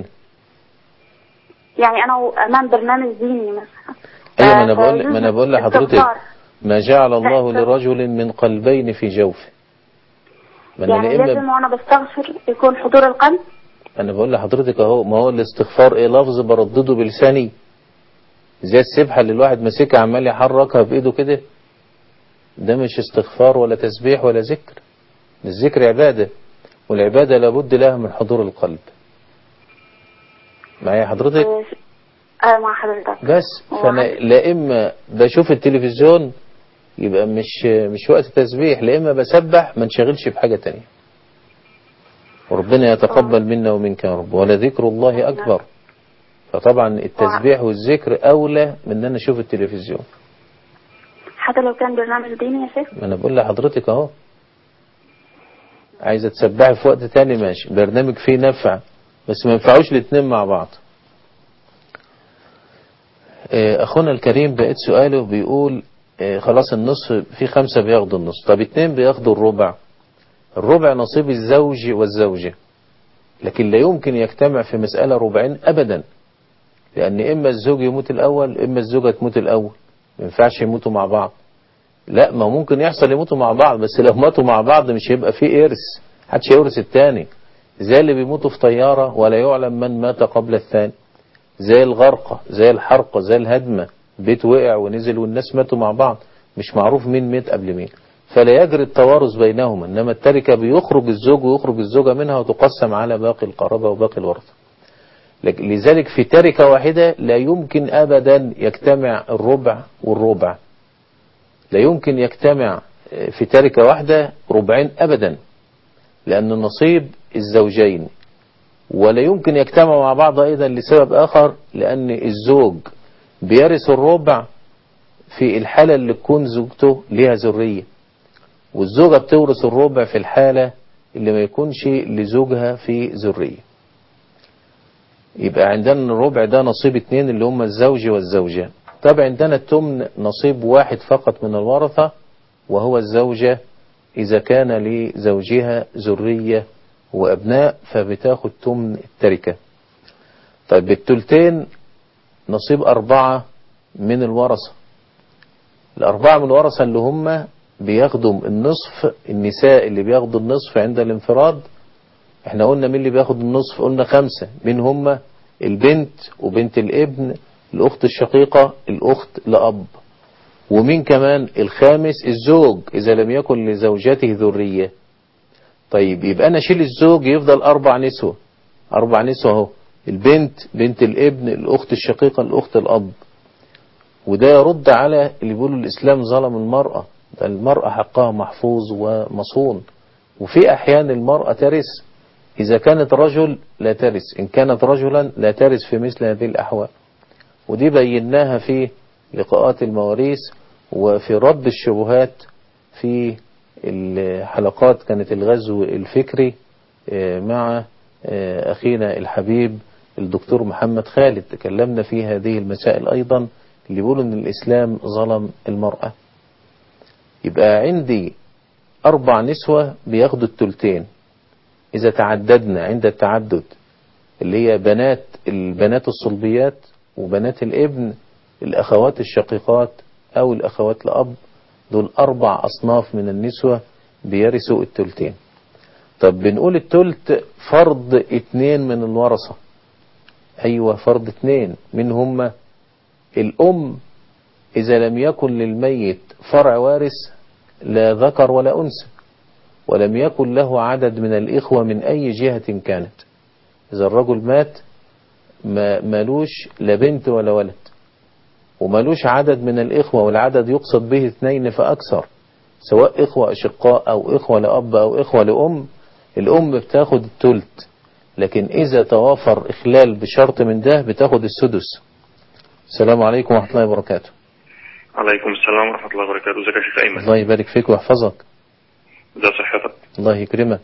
يعني أنا و- أمام برنامج ديني مثلا ايوه ما انا آه، بقول فيجوز ما انا بقول لحضرتك الاستغفار. ما جعل الله لرجل من قلبين في جوفه ما أنا يعني لا إما لازم وانا بستغفر يكون حضور القلب انا بقول لحضرتك اهو ما هو الاستغفار ايه لفظ بردده بلساني زي السبحه اللي الواحد ماسكها عمال يحركها بايده كده ده مش استغفار ولا تسبيح ولا ذكر الذكر عباده والعباده لابد لها من حضور القلب معايا حضرتك اه مع حضرتك بس فانا لا اما بشوف التلفزيون يبقى مش مش وقت تسبيح لا اما بسبح ما انشغلش بحاجه تانية وربنا يتقبل منا ومنك يا رب ولذكر الله اكبر فطبعا التسبيح والذكر اولى من ان انا اشوف التلفزيون حتى لو كان برنامج ديني يا شيخ ما انا بقول لحضرتك اهو عايزه تسبحي في وقت تاني ماشي برنامج فيه نفع بس ما ينفعوش الاتنين مع بعض آه، اخونا الكريم بقيت سؤاله بيقول آه، خلاص النصف في خمسة بياخدوا النصف طب اتنين بياخدوا الربع الربع نصيب الزوج والزوجة لكن لا يمكن يجتمع في مسألة ربعين أبدا لأن إما الزوج يموت الأول إما الزوجة تموت الأول ما ينفعش يموتوا مع بعض لا ما ممكن يحصل يموتوا مع بعض بس لو ماتوا مع بعض مش هيبقى في إرث محدش يورث التاني زي اللي بيموتوا في طيارة ولا يعلم من مات قبل الثاني زي الغرقة زي الحرقة زي الهدمة بيت وقع ونزل والناس ماتوا مع بعض مش معروف مين مات قبل مين فلا يجري التوارث بينهما انما التركة بيخرج الزوج ويخرج الزوجة منها وتقسم على باقي القرابة وباقي الورثة لك- لذلك في تركة واحدة لا يمكن ابدا يجتمع الربع والربع لا يمكن يجتمع في تركة واحدة ربعين ابدا لان النصيب الزوجين ولا يمكن يجتمعوا مع بعض ايضا لسبب اخر لان الزوج بيرث الربع في الحالة اللي تكون زوجته ليها ذرية والزوجة بتورث الربع في الحالة اللي ما يكونش لزوجها في ذرية يبقى عندنا الربع ده نصيب اتنين اللي هم الزوج والزوجة طب عندنا التمن نصيب واحد فقط من الورثة وهو الزوجة إذا كان لزوجها ذرية وأبناء فبتاخد تمن التركة طيب التلتين نصيب أربعة من الورثة الأربعة من الورثة اللي هم بياخدوا النصف النساء اللي بياخدوا النصف عند الانفراد احنا قلنا مين اللي بياخد النصف قلنا خمسة مين هم البنت وبنت الابن الأخت الشقيقة الأخت لأب ومين كمان الخامس الزوج إذا لم يكن لزوجته ذرية طيب يبقى أنا أشيل الزوج يفضل أربع نسوة أربع نسوة أهو البنت بنت الابن الأخت الشقيقة الأخت الأب وده يرد على اللي بيقولوا الإسلام ظلم المرأة ده المرأة حقها محفوظ ومصون وفي أحيان المرأة ترث إذا كانت رجل لا ترث إن كانت رجلا لا ترث في مثل هذه الأحوال ودي بيناها في لقاءات المواريث وفي رد الشبهات في الحلقات كانت الغزو الفكري آه، مع آه، أخينا الحبيب الدكتور محمد خالد تكلمنا في هذه المسائل أيضا اللي بيقولوا أن الإسلام ظلم المرأة يبقى عندي أربع نسوة بياخدوا التلتين إذا تعددنا عند التعدد اللي هي بنات البنات الصلبيات وبنات الابن الأخوات الشقيقات أو الأخوات الأب دول أربع أصناف من النسوة بيرثوا التلتين طب بنقول التلت فرض اتنين من الورثة أيوة فرض اتنين من هم الأم إذا لم يكن للميت فرع وارث لا ذكر ولا أنثى ولم يكن له عدد من الإخوة من أي جهة كانت إذا الرجل مات ما مالوش لا بنت ولا ولد ومالوش عدد من الإخوة والعدد يقصد به اثنين فأكثر سواء إخوة أشقاء أو إخوة لأب أو إخوة لأم الأم بتاخد التلت لكن إذا توافر إخلال بشرط من ده بتاخد السدس السلام عليكم ورحمة الله وبركاته عليكم السلام ورحمة الله وبركاته ازيك يا شيخ أيمن الله يبارك فيك ويحفظك ازي صحتك الله يكرمك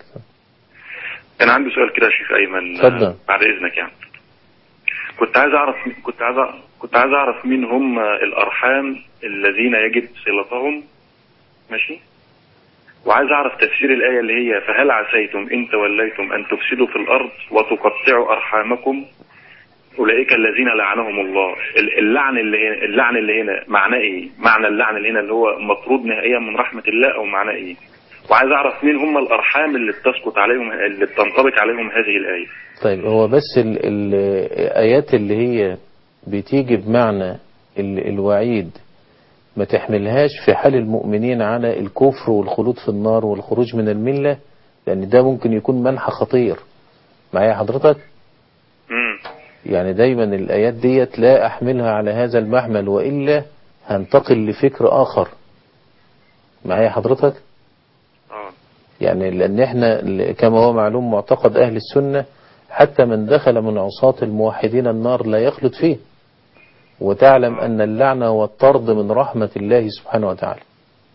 أنا عندي سؤال كده يا شيخ أيمن اتفضل. آه، بعد إذنك يعني كنت عايز أعرف كنت عايز أ- كنت عايز أعرف مين هم الأرحام الذين يجب صلتهم ماشي وعايز أعرف تفسير الآية اللي هي فهل عسيتم إن توليتم أن تفسدوا في الأرض وتقطعوا أرحامكم اولئك الذين لعنهم الله ال- اللعن اللي هنا اللعن اللي هنا معناه ايه معنى اللعن اللي هنا اللي هو مطرود نهائيا من رحمه الله او معناه ايه وعايز اعرف مين هم الارحام اللي بتسقط عليهم اللي بتنطبق عليهم هذه الايه طيب هو بس ال- ال- الآيات اللي هي بتيجي بمعنى ال- الوعيد ما تحملهاش في حال المؤمنين على الكفر والخلود في النار والخروج من الملة لأن ده ممكن يكون منح خطير معايا حضرتك امم يعني دايما الآيات ديت لا أحملها على هذا المحمل وإلا هنتقل لفكر آخر معايا حضرتك اه يعني لأن احنا ال- كما هو معلوم معتقد أهل السنة حتى من دخل من عصاة الموحدين النار لا يخلد فيه وتعلم أن اللعنة هو الطرد من رحمة الله سبحانه وتعالى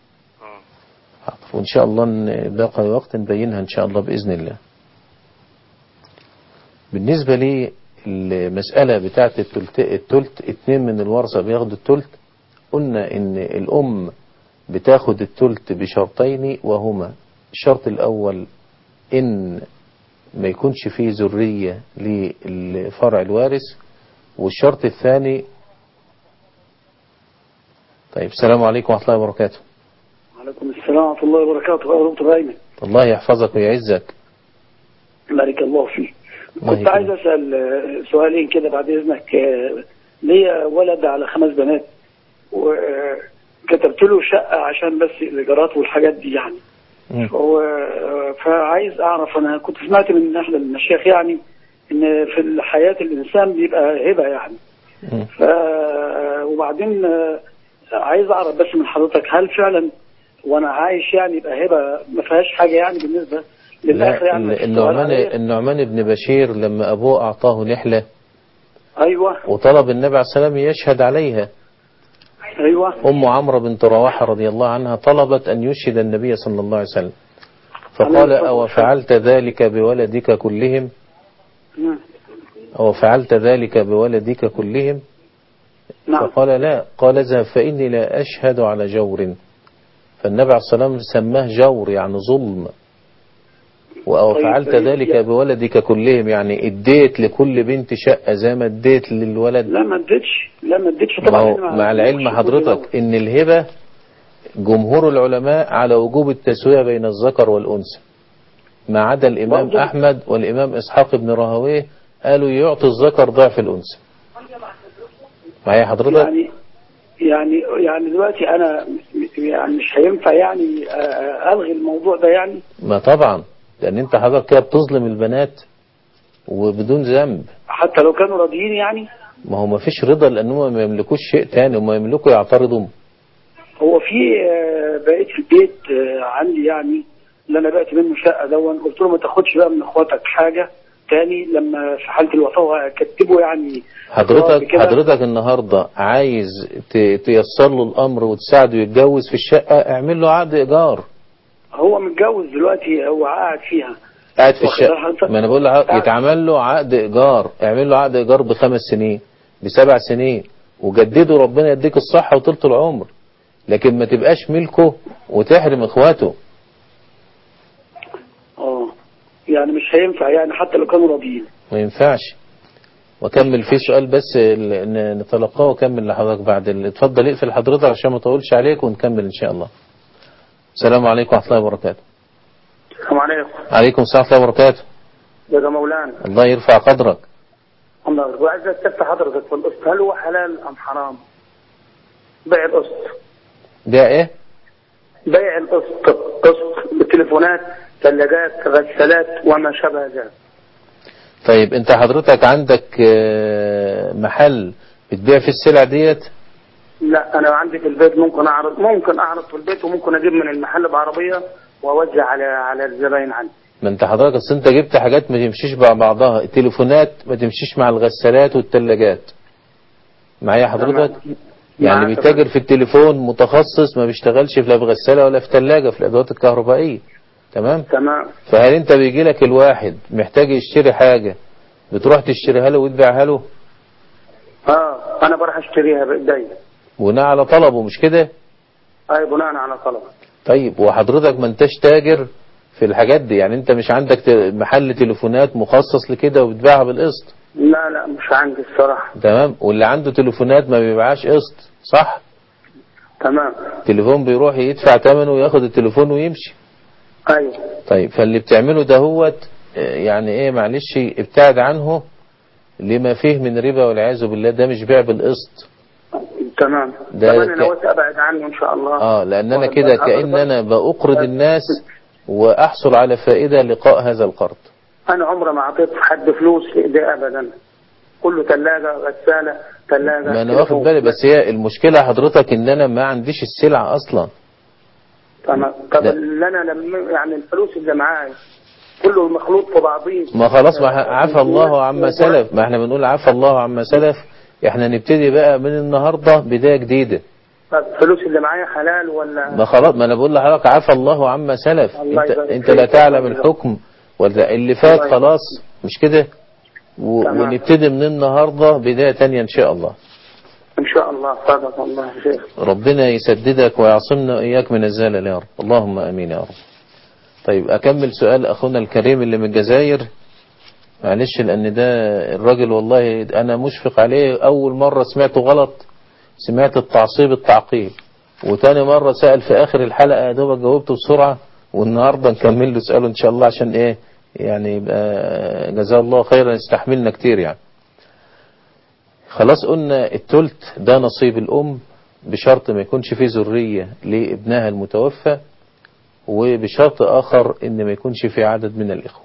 وإن شاء الله إن باقي وقت نبينها إن شاء الله بإذن الله بالنسبة لي المسألة بتاعت التلت, التلت اتنين من الورثة بياخدوا التلت قلنا إن الأم بتاخد التلت بشرطين وهما الشرط الأول إن ما يكونش فيه ذرية للفرع الوارث والشرط الثاني طيب السلام عليكم ورحمة الله وبركاته وعليكم السلام ورحمة الله وبركاته أهلا دكتور أيمن الله يحفظك ويعزك بارك الله فيك الله كنت عايز أسأل آه، سؤالين كده بعد إذنك آه، ليا ولد على خمس بنات وكتبت له شقة عشان بس الإيجارات والحاجات دي يعني مم. هو فعايز أعرف أنا كنت سمعت من أحد المشايخ يعني إن في الحياة الإنسان بيبقى هبة يعني مم. ف وبعدين آه، عايز أعرف بس من حضرتك هل فعلا وأنا عايش يعني يبقى هبة ما فيهاش حاجة يعني بالنسبة للآخر لا يعني ال- النعمان النعمان بن بشير لما أبوه أعطاه نحلة أيوه وطلب النبي عليه السلام يشهد عليها أيوه أم عمرو بنت رواحة رضي الله عنها طلبت أن يشهد النبي صلى الله عليه وسلم فقال عليه أو الصلاة فعلت ذلك بولدك كلهم نعم. أو فعلت ذلك بولدك كلهم نعم فقال لا قال اذهب فإني لا أشهد على جور فالنبي عليه الصلاة والسلام سماه جور يعني ظلم أو طيب، فعلت طيب، ذلك يعني- بولدك كلهم يعني اديت لكل بنت شقة زي ما اديت للولد لا ما اديتش لا ما اديتش ما طبعا هو أنا مع العلم حضرتك ان الهبة جمهور العلماء على وجوب التسوية بين الذكر والأنثى ما عدا الإمام برضه- أحمد والإمام إسحاق بن راهويه قالوا يعطي الذكر ضعف الأنثى معايا حضرتك يعني يعني يعني دلوقتي انا يعني مش هينفع يعني آه، الغي الموضوع ده يعني ما طبعا لأن أنت حضرتك كده بتظلم البنات وبدون ذنب حتى لو كانوا راضيين يعني ما هو ما فيش رضا لأنهم ما يملكوش شيء تاني هم يملكوا يعترضوا هو في آه، بقيت في البيت آه، عندي يعني اللي انا بقيت منه شقه دون قلت له ما تاخدش بقى من اخواتك حاجه تاني لما في حاله الوفاه كتبه يعني حضرتك كده. حضرتك النهاردة عايز ت- تيسر له الأمر وتساعده يتجوز في الشقة اعمل له عقد إيجار هو متجوز دلوقتي هو قاعد فيها قاعد في واخد الشقة بالك؟ ما أنا بقول له عقد- يتعمل له عقد إيجار اعمل له عقد إيجار بخمس سنين بسبع سنين وجدده ربنا يديك الصحة وطولة العمر لكن ما تبقاش ملكه وتحرم إخواته اه يعني مش هينفع يعني حتى لو كانوا راضيين ما ينفعش وكمل في سؤال بس ال- ن- نتلقاه وكمل لحضرتك بعد ال- اتفضل اقفل حضرتك عشان ما اطولش عليك ونكمل ان شاء الله السلام عليكم ورحمه الله وبركاته السلام عليكم عليكم السلام ورحمه الله وبركاته يا مولانا الله يرفع قدرك الله يرضى وعايز استفتح حضرتك في القسط هل هو حلال ام حرام؟ بيع القسط بيع ايه بيع القسط قسط بالتليفونات ثلاجات غسالات وما شابه ذلك طيب انت حضرتك عندك آه، محل بتبيع في السلع ديت لا انا عندي في البيت ممكن اعرض ممكن اعرض في البيت وممكن اجيب من المحل بعربيه واوزع على على الزباين عندي ما انت حضرتك اصل انت جبت حاجات ما تمشيش مع بعضها التليفونات ما تمشيش مع الغسالات والثلاجات معايا حضرتك يعني معاك. بيتاجر في التليفون متخصص ما بيشتغلش في لا في غسالة ولا في ثلاجة في الادوات الكهربائية تمام تمام فهل انت بيجي لك الواحد محتاج يشتري حاجة بتروح تشتريها له وتبيعها له اه انا بروح اشتريها بايدي بناء على طلبه مش كده اي بناء على طلب طيب وحضرتك ما انتش تاجر في الحاجات دي يعني انت مش عندك ت- محل تليفونات مخصص لكده وبتبيعها بالقسط لا لا مش عندي الصراحة تمام واللي عنده تليفونات ما بيبيعهاش قسط صح تمام التليفون بيروح يدفع ثمنه وياخد التليفون ويمشي أيوه طيب فاللي بتعمله دهوت آه، يعني ايه معلش ابتعد عنه لما فيه من ربا والعياذ بالله ده مش بيع بالقسط تمام ده طب أنا ك- نويت أبعد عنه إن شاء الله اه لان انا واخد كده بالك كأن حضرتك؟ انا بأقرض الناس واحصل على فائدة لقاء هذا القرض أنا عمري ما أعطيت حد فلوس في إيدي أبدا كله ثلاجة غسالة ثلاجة ما انا واخد بالي بس هي المشكلة حضرتك ان انا ما عنديش السلعة اصلا تمام طب لا. اللي أنا لما يعني الفلوس اللي معايا كله مخلوط في بعضيه ما خلاص ما ح- عفى الله عما سلف ما احنا بنقول عفى الله عما سلف احنا نبتدي بقى من النهاردة بداية جديدة طب الفلوس اللي معايا حلال ولا ما خلاص ما انا بقول لحضرتك عفى الله عما سلف الله انت يبارك انت فيك. لا تعلم الحكم ولا اللي فات الله يبارك خلاص مش كده و... تمام. ونبتدي من النهاردة بداية تانية ان شاء الله إن شاء الله صدق الله يا شيخ ربنا يسددك ويعصمنا إياك من الزلل يا رب اللهم أمين يا رب طيب أكمل سؤال أخونا الكريم اللي من الجزائر معلش لأن ده الراجل والله أنا مشفق عليه أول مرة سمعته غلط سمعت التعصيب التعقيب وتاني مرة سأل في آخر الحلقة يا دوبك جاوبته بسرعة والنهاردة نكمل له سؤاله إن شاء الله عشان إيه يعني يبقى جزاه الله خيرا يستحملنا كتير يعني خلاص قلنا التلت ده نصيب الأم بشرط ما يكونش فيه ذرية لابنها المتوفى وبشرط آخر إن ما يكونش فيه عدد من الإخوة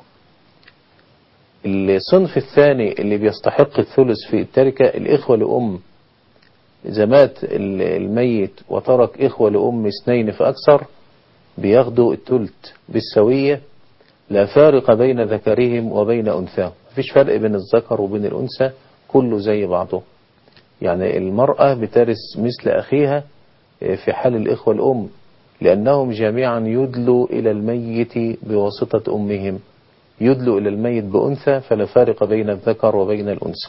الصنف الثاني اللي بيستحق الثلث في التركة الإخوة لأم إذا مات الميت وترك إخوة لأم اثنين فأكثر بياخدوا التلت بالسوية لا فارق بين ذكرهم وبين أنثاهم مفيش فرق بين الذكر وبين الأنثى كله زي بعضه يعني المرأة بترث مثل أخيها في حال الإخوة الأم لأنهم جميعا يدلوا إلى الميت بواسطة أمهم يدلوا إلى الميت بأنثى فلا فارق بين الذكر وبين الأنثى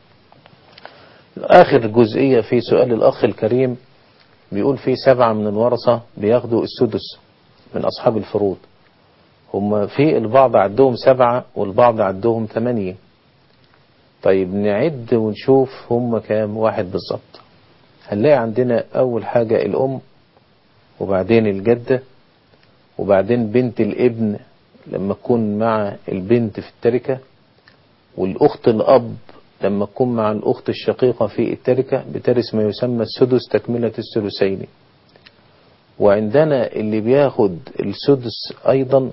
آخر جزئية في سؤال الأخ الكريم بيقول في سبعة من الورثة بياخدوا السدس من أصحاب الفروض هم في البعض عندهم سبعة والبعض عندهم ثمانية طيب نعد ونشوف هم كام واحد بالظبط هنلاقي عندنا أول حاجة الأم وبعدين الجدة وبعدين بنت الابن لما تكون مع البنت في التركة والأخت الأب لما تكون مع الأخت الشقيقة في التركة بترث ما يسمى السدس تكملة الثلثين وعندنا اللي بياخد السدس أيضا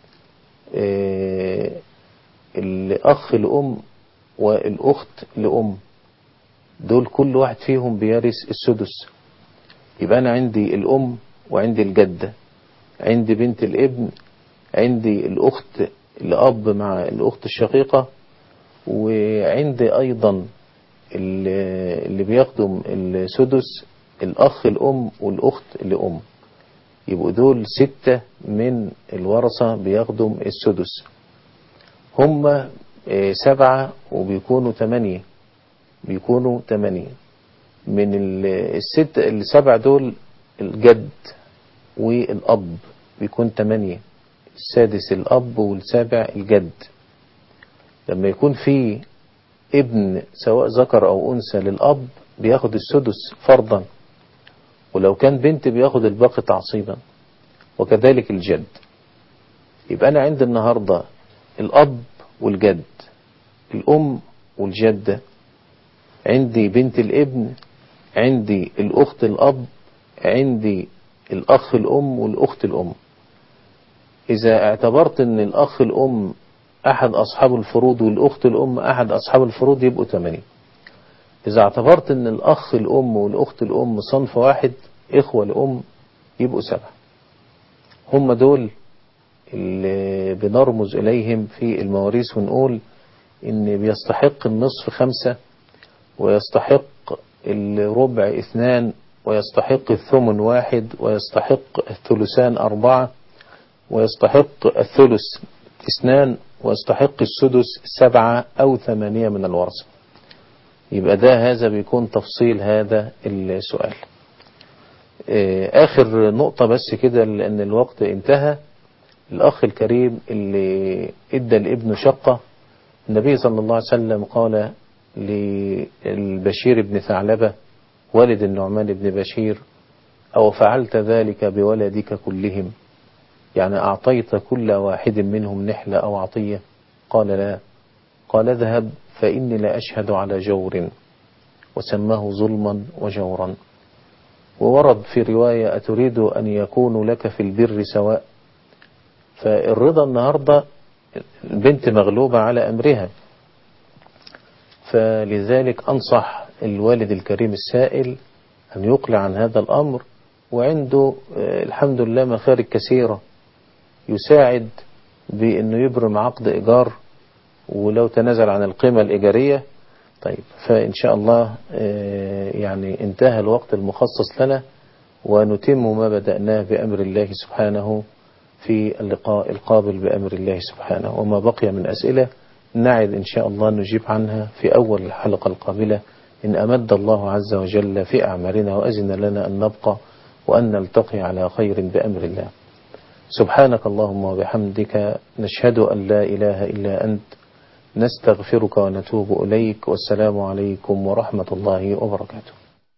آه الأخ الأم والأخت لأم دول كل واحد فيهم بيرث السدس يبقى أنا عندي الأم وعندي الجدة عندي بنت الابن عندي الأخت الأب مع الأخت الشقيقة وعندي أيضا اللي بيخدم السدس الأخ الأم والأخت لأم يبقوا دول ستة من الورثة بيخدم السدس هم سبعة وبيكونوا تمانية بيكونوا تمانية من الستة السبعة دول الجد والأب بيكون تمانية السادس الأب والسابع الجد لما يكون في ابن سواء ذكر أو أنثى للأب بياخد السدس فرضا ولو كان بنت بياخد الباقي تعصيبا وكذلك الجد يبقى أنا عندي النهاردة الأب والجد الأم والجدة عندي بنت الابن عندي الأخت الأب عندي الأخ الأم والأخت الأم إذا اعتبرت أن الأخ الأم أحد أصحاب الفروض والأخت الأم أحد أصحاب الفروض يبقوا ثمانية إذا اعتبرت أن الأخ الأم والأخت الأم صنف واحد إخوة الأم يبقوا سبعة هم دول اللي بنرمز إليهم في المواريث ونقول إن بيستحق النصف خمسة ويستحق الربع اثنان ويستحق الثمن واحد ويستحق الثلثان أربعة ويستحق الثلث اثنان ويستحق السدس سبعة أو ثمانية من الورثة يبقى ده هذا بيكون تفصيل هذا السؤال آخر نقطة بس كده لأن الوقت انتهى الأخ الكريم اللي ادى لابنه شقة النبي صلى الله عليه وسلم قال للبشير بن ثعلبة والد النعمان بن بشير أو فعلت ذلك بولدك كلهم يعني أعطيت كل واحد منهم نحلة أو عطية قال لا قال اذهب فإني لا أشهد على جور وسماه ظلما وجورا وورد في رواية أتريد أن يكون لك في البر سواء فالرضا النهاردة البنت مغلوبة على أمرها فلذلك أنصح الوالد الكريم السائل أن يقلع عن هذا الأمر وعنده الحمد لله مخارج كثيرة يساعد بأنه يبرم عقد إيجار ولو تنازل عن القيمة الإيجارية طيب فإن شاء الله يعني انتهى الوقت المخصص لنا ونتم ما بدأناه بأمر الله سبحانه في اللقاء القابل بأمر الله سبحانه وما بقي من أسئلة نعد إن شاء الله نجيب عنها في أول الحلقة القابلة إن أمد الله عز وجل في أعمالنا وأذن لنا أن نبقى وأن نلتقي على خير بأمر الله سبحانك اللهم وبحمدك نشهد أن لا إله إلا أنت نستغفرك ونتوب إليك والسلام عليكم ورحمة الله وبركاته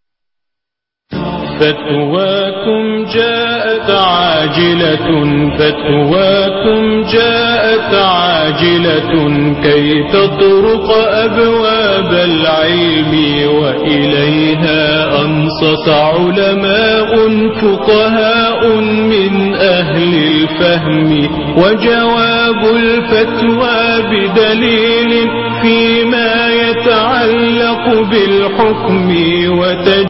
فتواكم جاءت عاجلة فتواكم جاءت عاجلة كي تطرق أبواب العلم وإليها أنصت علماء فقهاء من أهل الفهم وجواب الفتوى بدليل فيما يتعلق بالحكم وتج